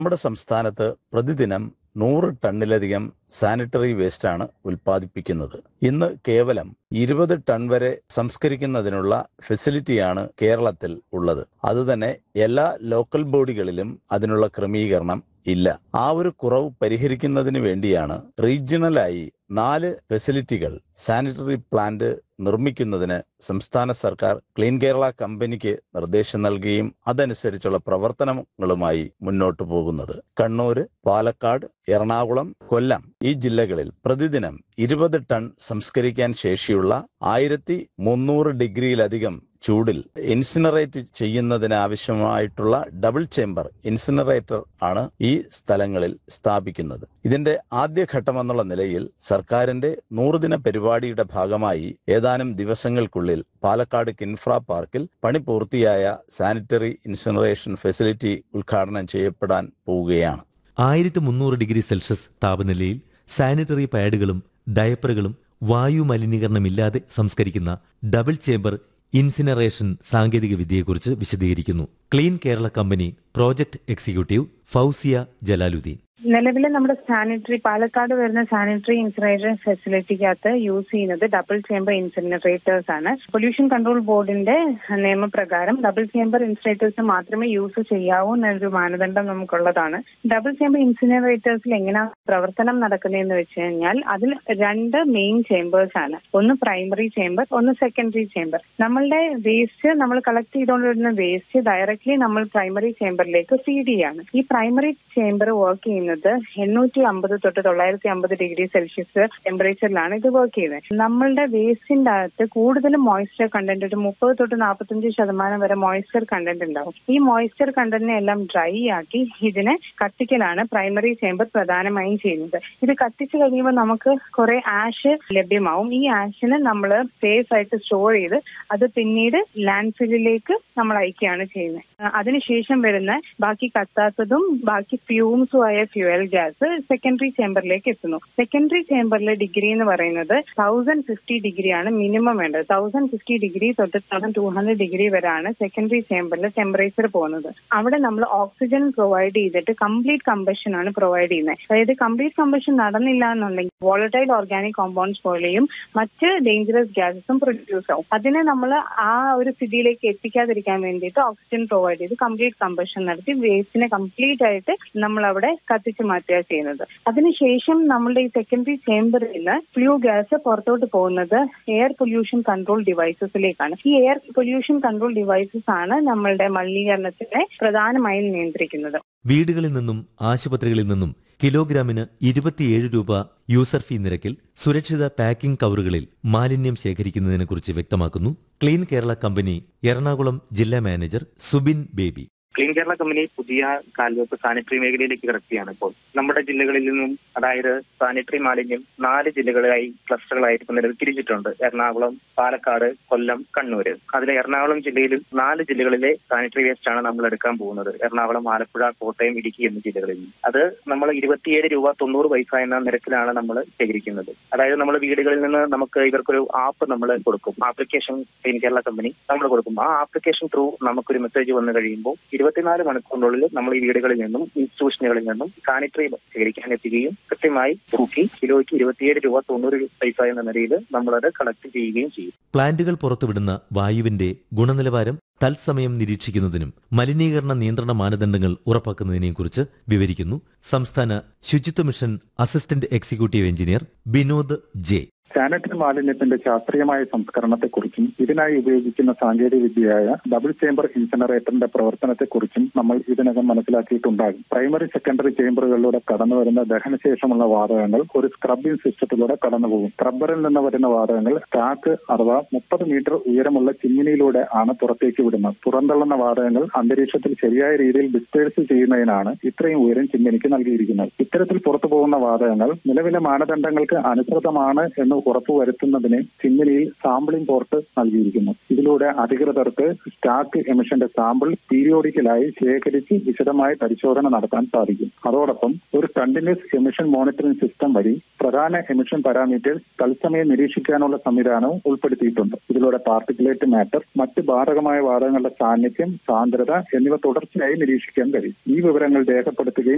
നമ്മുടെ സംസ്ഥാനത്ത് പ്രതിദിനം നൂറ് ടണ്ണിലധികം സാനിറ്ററി വേസ്റ്റാണ് ഉൽപ്പാദിപ്പിക്കുന്നത് ഇന്ന് കേവലം ഇരുപത് ടൺ വരെ സംസ്കരിക്കുന്നതിനുള്ള ഫെസിലിറ്റിയാണ് കേരളത്തിൽ ഉള്ളത് അതുതന്നെ എല്ലാ ലോക്കൽ ബോഡികളിലും അതിനുള്ള ക്രമീകരണം ഇല്ല ആ ഒരു കുറവ് പരിഹരിക്കുന്നതിന് വേണ്ടിയാണ് റീജിയണലായി നാല് ഫെസിലിറ്റികൾ സാനിറ്ററി പ്ലാന്റ് നിർമ്മിക്കുന്നതിന് സംസ്ഥാന സർക്കാർ ക്ലീൻ കേരള കമ്പനിക്ക് നിർദ്ദേശം നൽകുകയും അതനുസരിച്ചുള്ള പ്രവർത്തനങ്ങളുമായി മുന്നോട്ടു പോകുന്നത് കണ്ണൂര് പാലക്കാട് എറണാകുളം കൊല്ലം ഈ ജില്ലകളിൽ പ്രതിദിനം ഇരുപത് ടൺ സംസ്കരിക്കാൻ ശേഷിയുള്ള ആയിരത്തി മുന്നൂറ് ഡിഗ്രിയിലധികം ചൂടിൽ ഇൻസിനറേറ്റ് ചെയ്യുന്നതിന് ആവശ്യമായിട്ടുള്ള ഡബിൾ ചേംബർ ഇൻസിനറേറ്റർ ആണ് ഈ സ്ഥലങ്ങളിൽ സ്ഥാപിക്കുന്നത് ഇതിന്റെ ആദ്യഘട്ടം എന്നുള്ള നിലയിൽ സർക്കാരിന്റെ നൂറുദിന പരിപാടിയുടെ ഭാഗമായി ഏതാനും ദിവസങ്ങൾക്കുള്ളിൽ പാലക്കാട് കിൻഫ്ര പാർക്കിൽ പണി പൂർത്തിയായ സാനിറ്ററി ഇൻസിനറേഷൻ ഫെസിലിറ്റി ഉദ്ഘാടനം ചെയ്യപ്പെടാൻ പോവുകയാണ് ആയിരത്തി മുന്നൂറ് ഡിഗ്രി സെൽഷ്യസ് താപനിലയിൽ സാനിറ്ററി പാഡുകളും ഡയപ്പറുകളും വായു മലിനീകരണമില്ലാതെ സംസ്കരിക്കുന്ന ഡബിൾ ചേംബർ ഇൻസിനറേഷൻ സാങ്കേതിക വിദ്യയെക്കുറിച്ച് വിശദീകരിക്കുന്നു clean Kerala company project executive Fousiya Jalaluddin നിലവിലെ നമ്മുടെ സാനിറ്ററി പാലക്കാട് വരുന്ന സാനിറ്ററി ഇൻസിനറേഷൻ ഫെസിലിറ്റിക്കകത്ത് യൂസ് ചെയ്യുന്നത് ഡബിൾ ചേംബർ ഇൻസിനറേറ്റേഴ്സ് ആണ് പൊല്യൂഷൻ കൺട്രോൾ ബോർഡിന്റെ നിയമപ്രകാരം ഡബിൾ ചേംബർ ഇൻസിനറേറ്റേഴ്സ് മാത്രമേ യൂസ് ചെയ്യാവൂ എന്നൊരു മാനദണ്ഡം നമുക്കുള്ളതാണ് ഡബിൾ ചേംബർ ഇൻസിനറേറ്റേഴ്സിൽ എങ്ങനെയാണ് പ്രവർത്തനം നടക്കുന്നതെന്ന് വെച്ച് കഴിഞ്ഞാൽ അതിൽ രണ്ട് മെയിൻ ചേംബേഴ്സ് ആണ് ഒന്ന് പ്രൈമറി ചേംബർ ഒന്ന് സെക്കൻഡറി ചേംബർ നമ്മളുടെ വേസ്റ്റ് നമ്മൾ കളക്ട് ചെയ്തുകൊണ്ടിരുന്ന വേസ്റ്റ് ഡയറക്ട്ലി നമ്മൾ പ്രൈമറി ചേംബറിലേക്ക് ഫീഡ് ചെയ്യാണ് ഈ പ്രൈമറി ചേംബർ വർക്ക് ചെയ്യുന്നത് എണ്ണൂറ്റി അമ്പത് തൊട്ട് തൊള്ളായിരത്തി അമ്പത് ഡിഗ്രി സെൽഷ്യസ് ടെമ്പറേച്ചറിലാണ് ഇത് വർക്ക് ചെയ്യുന്നത് നമ്മളുടെ വേസ്റ്റിന്റെ അകത്ത് കൂടുതലും മോയ്സ്ചർ കണ്ടന്റ് ഒരു മുപ്പത് തൊട്ട് നാൽപ്പത്തഞ്ച് ശതമാനം വരെ മോയ്സ്ചർ കണ്ടന്റ് ഉണ്ടാവും ഈ മോയ്സ്ചർ കണ്ടന്റിനെ എല്ലാം ഡ്രൈ ആക്കി ഇതിനെ കത്തിക്കലാണ് പ്രൈമറി ചേംബർ പ്രധാനമായും ചെയ്യുന്നത് ഇത് കത്തിച്ചു കഴിയുമ്പോൾ നമുക്ക് കുറെ ആഷ് ലഭ്യമാവും ഈ ആഷിനെ നമ്മൾ സേഫ് ആയിട്ട് സ്റ്റോർ ചെയ്ത് അത് പിന്നീട് ലാൻഡ് ഫില്ലിലേക്ക് നമ്മൾ അയക്കുകയാണ് ചെയ്യുന്നത് അതിനുശേഷം വരുന്ന ബാക്കി കത്താത്തതും ബാക്കി ഫ്യൂംസും ആയ ഫ്യൂവൽ ഗ്യാസ് സെക്കൻഡറി ചേംബറിലേക്ക് എത്തുന്നു സെക്കൻഡറി ചേംബറിലെ ഡിഗ്രി എന്ന് പറയുന്നത് തൗസൻഡ് ഫിഫ്റ്റി ഡിഗ്രിയാണ് മിനിമം വേണ്ടത് തൗസൻഡ് ഫിഫ്റ്റി ഡിഗ്രി തൊട്ട് തൗസൻഡ് ടു ഹൺഡ്രഡ് ഡിഗ്രി വരെയാണ് സെക്കൻഡറി ചേംബറിലെ ടെമ്പറേച്ചർ പോകുന്നത് അവിടെ നമ്മൾ ഓക്സിജൻ പ്രൊവൈഡ് ചെയ്തിട്ട് കംപ്ലീറ്റ് കമ്പഷൻ ആണ് പ്രൊവൈഡ് ചെയ്യുന്നത് അതായത് കംപ്ലീറ്റ് കമ്പഷൻ നടന്നില്ല എന്നുണ്ടെങ്കിൽ വോളറ്റൈൽ ഓർഗാനിക് കോമ്പൗണ്ട്സ് പോലെയും മറ്റ് ഡേഞ്ചറസ് ഗ്യാസസും പ്രൊഡ്യൂസ് ആവും അതിനെ നമ്മൾ ആ ഒരു സ്ഥിതിയിലേക്ക് എത്തിക്കാതിരിക്കാൻ വേണ്ടിയിട്ട് ഓക്സിജൻ പ്രൊവൈഡ് ചെയ്ത് കംപ്ലീറ്റ് കമ്പഷൻ നടത്തി വേസ്റ്റിനെ കംപ്ലീറ്റ് ആയിട്ട് നമ്മൾ അവിടെ കത്തിച്ചു മാറ്റുക ചെയ്യുന്നത് അതിനുശേഷം നമ്മളുടെ ഈ സെക്കൻഡറി ചേംബറിൽ നിന്ന് ഫ്ലൂ ഗ്യാസ് പുറത്തോട്ട് പോകുന്നത് എയർ പൊല്യൂഷൻ കൺട്രോൾ ഡിവൈസസിലേക്കാണ് ഈ എയർ പൊല്യൂഷൻ കൺട്രോൾ ഡിവൈസസ് ആണ് നമ്മളുടെ മലിനീകരണത്തിനെ പ്രധാനമായും നിയന്ത്രിക്കുന്നത് വീടുകളിൽ നിന്നും ആശുപത്രികളിൽ നിന്നും കിലോഗ്രാമിന് ഇരുപത്തിയേഴ് രൂപ യൂസർ ഫീ നിരക്കിൽ സുരക്ഷിത പാക്കിംഗ് കവറുകളിൽ മാലിന്യം ശേഖരിക്കുന്നതിനെക്കുറിച്ച് വ്യക്തമാക്കുന്നു ക്ലീൻ കേരള കമ്പനി എറണാകുളം ജില്ലാ manager Subin Baby clean Kerala company പുതിയ കാൽവെപ്പ് സാനിറ്ററി മേഖലയിലേക്ക് കിടക്കുകയാണ് ഇപ്പോൾ നമ്മുടെ ജില്ലകളിൽ നിന്നും അതായത് സാനിറ്ററി മാലിന്യം നാല് ജില്ലകളായി ക്ലസ്റ്ററുകളായിട്ട് ഇപ്പൊ നിലവിൽ തിരിച്ചിട്ടുണ്ട് എറണാകുളം പാലക്കാട് കൊല്ലം കണ്ണൂര് അതിലെ എറണാകുളം ജില്ലയിൽ നാല് ജില്ലകളിലെ സാനിറ്ററി വേസ്റ്റ് ആണ് നമ്മൾ എടുക്കാൻ പോകുന്നത് എറണാകുളം ആലപ്പുഴ കോട്ടയം ഇടുക്കി എന്നീ ജില്ലകളിൽ അത് നമ്മൾ ഇരുപത്തിയേഴ് രൂപ തൊണ്ണൂറ് പൈസ എന്ന നിരക്കിലാണ് നമ്മൾ ശേഖരിക്കുന്നത് അതായത് നമ്മൾ വീടുകളിൽ നിന്ന് നമുക്ക് ഇവർക്കൊരു ആപ്പ് നമ്മൾ കൊടുക്കും ആപ്ലിക്കേഷൻ ക്ലീൻ കേരള കമ്പനി നമ്മൾ കൊടുക്കും ആ ആപ്ലിക്കേഷൻ ത്രൂ നമുക്കൊരു മെസ്സേജ് വന്നു കഴിയുമ്പോൾ ഇരുപത്തിനാല് മണിക്കൂറിനുള്ളിൽ നമ്മൾ ഈ വീടുകളിൽ നിന്നും ഇൻസ്റ്റിറ്റ്യൂഷനുകളിൽ നിന്നും സാനിറ്ററി ശേഖരിക്കാൻ എത്തുകയും കൃത്യമായി തൂക്കി കിലോയ്ക്ക് ഇരുപത്തിയേഴ് രൂപ തൊണ്ണൂറ് പൈസ എന്ന നിലയിൽ നമ്മളത് കളക്ട് ചെയ്യുകയും ചെയ്യും പ്ലാന്റുകൾ പുറത്തുവിടുന്ന വായുവിന്റെ ഗുണനിലവാരം തത്സമയം നിരീക്ഷിക്കുന്നതിനും മലിനീകരണ നിയന്ത്രണ മാനദണ്ഡങ്ങൾ ഉറപ്പാക്കുന്നതിനെക്കുറിച്ച് വിവരിക്കുന്നു സംസ്ഥാന ശുചിത്വ mission assistant executive engineer Vinod J sanitary മാലിന്യത്തിന്റെ ശാസ്ത്രീയമായ സംസ്കരണത്തെക്കുറിച്ചും ഇതിനായി ഉപയോഗിക്കുന്ന സാങ്കേതിക വിദ്യയായ ഡബിൾ ചേംബർ ഇൻസിനറേറ്ററിന്റെ പ്രവർത്തനത്തെക്കുറിച്ചും നമ്മൾ ഇതിനകം മനസ്സിലാക്കിയിട്ടുണ്ടാകും പ്രൈമറി സെക്കൻഡറി ചേംബറുകളിലൂടെ കടന്നു വരുന്ന ദഹനശേഷമുള്ള വാതകങ്ങൾ ഒരു സ്ക്രബിംഗ് സിസ്റ്റത്തിലൂടെ കടന്നുപോകും സ്ക്രബ്ബറിൽ നിന്ന് വരുന്ന വാതകങ്ങൾ സ്റ്റാക്ക് അഥവാ മുപ്പത് മീറ്റർ ഉയരമുള്ള ചിമ്മിനിയിലൂടെ ആണ് പുറത്തേക്ക് വിടുന്നത് പുറന്തള്ളുന്ന വാതകങ്ങൾ അന്തരീക്ഷത്തിൽ ശരിയായ രീതിയിൽ ഡിസ്പേഴ്സ് ചെയ്യുന്നതിനാണ് ഇത്രയും ഉയരം ചിമ്മിനിക്ക് നൽകിയിരിക്കുന്നത് ഇത്തരത്തിൽ പുറത്തു പോകുന്ന വാതകങ്ങൾ നിലവിലെ മാനദണ്ഡങ്ങൾക്ക് അനുസൃതമാണ് എന്ന് ഉറപ്പുവരുത്തുന്നതിന് ചിമ്മിനിയിൽ സാമ്പിളിംഗ് പോർട്ട് നൽകിയിരിക്കുന്നു ഇതിലൂടെ അധികൃതർക്ക് സ്റ്റാക്ക് എമിഷന്റെ സാമ്പിൾ പീരിയോഡിക്കലായി ശേഖരിച്ച് വിശദമായ പരിശോധന നടത്താൻ സാധിക്കും അതോടൊപ്പം ഒരു കണ്ടിന്യൂസ് എമിഷൻ മോണിറ്ററിംഗ് സിസ്റ്റം വഴി പ്രധാന എമിഷൻ പാരാമീറ്റേഴ്സ് തത്സമയം നിരീക്ഷിക്കാനുള്ള സംവിധാനവും ഉൾപ്പെടുത്തിയിട്ടുണ്ട് ഇതിലൂടെ പാർട്ടിക്കുലേറ്റ് മാറ്റർ മറ്റ് ബാധകമായ വാതകങ്ങളുടെ സാന്നിധ്യം സാന്ദ്രത എന്നിവ തുടർച്ചയായി നിരീക്ഷിക്കാൻ കഴിയും ഈ വിവരങ്ങൾ രേഖപ്പെടുത്തുകയും